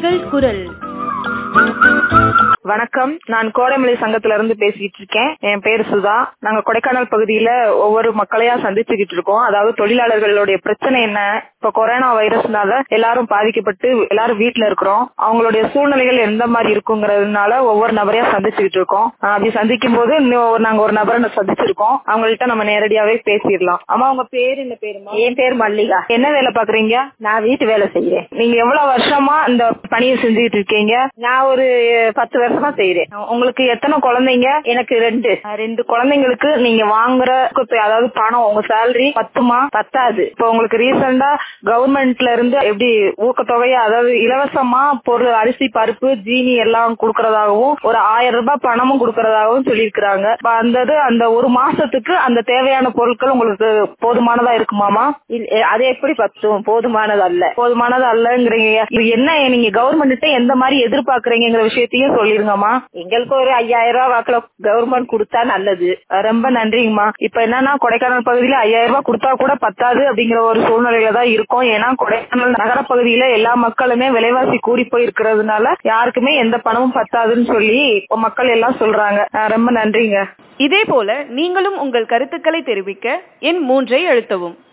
பயனாளிகள் குரல் வணக்கம் நான் கோடைமலை சங்கத்துல இருந்து பேசிட்டு இருக்கேன் என் பேர் சுதா நாங்க கொடைக்கானல் பகுதியில ஒவ்வொரு மக்களையா சந்திச்சுக்கிட்டு இருக்கோம் அதாவது தொழிலாளர்களுடைய பிரச்சனை என்ன இப்ப கொரோனா வைரஸ்னால எல்லாரும் பாதிக்கப்பட்டு எல்லாரும் வீட்ல இருக்கிறோம் அவங்களுடைய சூழ்நிலைகள் எந்த மாதிரி இருக்குங்கிறதுனால ஒவ்வொரு நபரையா சந்திச்சுக்கிட்டு இருக்கோம் ஆஹ் அப்படி சந்திக்கும் போது இன்னும் ஒரு- நாங்க ஒரு நபரை சந்திச்சிருக்கோம் அவங்கள்ட்ட நம்ம நேரடியாவே பேசிடலாம் அம்மா உங்க பேர் என்ன பேருமா என் பேர் மல்லிகா என்ன வேலை பாக்குறீங்க நான் வீட்டு வேலை செய்யறேன் நீங்க எவ்வளவு வருஷமா இந்த பணியை செஞ்சுக்கிட்டு இருக்கீங்க நான் ஒரு பத்து வருஷமா செய்யறேன் உங்களுக்கு எத்தனை குழந்தைங்க எனக்கு ரெண்டு அஹ் ரெண்டு குழந்தைங்களுக்கு நீங்க வாங்குற இப்ப அதாவது பணம் உங்க சேலரி பத்துமா பத்தாது இப்ப உங்களுக்கு ரீசெண்டா கவர்மெண்ட்ல இருந்து எப்படி ஊக்கத்தொகையா அதாவது இலவசமா பொருள் அரிசி பருப்பு ஜீனி எல்லாம் கொடுக்கறதாகவும் ஒரு ஆயிரம் ரூபாய் பணமும் கொடுக்கறதாகவும் சொல்லியிருக்கிறாங்க இப்ப அந்த இது அந்த ஒரு மாசத்துக்கு அந்த தேவையான பொருட்கள் உங்களுக்கு போதுமானதா இருக்குமாமா இல்ல, அது எப்படி பத்தும் போதுமானது அல்ல போதுமானது அல்லங்கிறீங்க இது என்ன நீங்க கவர்மெண்ட் எந்த மாதிரி எதிர்பார்க்கறீங்கிற விஷயத்தையும் சொல்லிருங்கம்மா எங்களுக்கு ஒரு ஐயாயிரம் ரூபாய் வாக்குல கவர்மெண்ட் கொடுத்தா நல்லது அஹ் ரொம்ப நன்றிங்கம்மா இப்ப என்னன்னா கொடைக்கானல் பகுதியில ஐயாயிரம் ரூபாய் கொடுத்தா கூட பத்தாது அப்படிங்கிற ஒரு சூழ்நிலையில தான் இருக்கும் ஏன்னா கொடைக்கானல் நகர பகுதியில எல்லா மக்களுமே விலைவாசி கூடி போய் இருக்கிறதுனால யாருக்குமே எந்த பணமும் பத்தாதுன்னு சொல்லி இப்ப மக்கள் எல்லாம் சொல்றாங்க அஹ் ரொம்ப நன்றிங்க இதேபோல நீங்களும் உங்கள் கருத்துக்களை தெரிவிக்க எண் மூன்றை அழுத்தவும்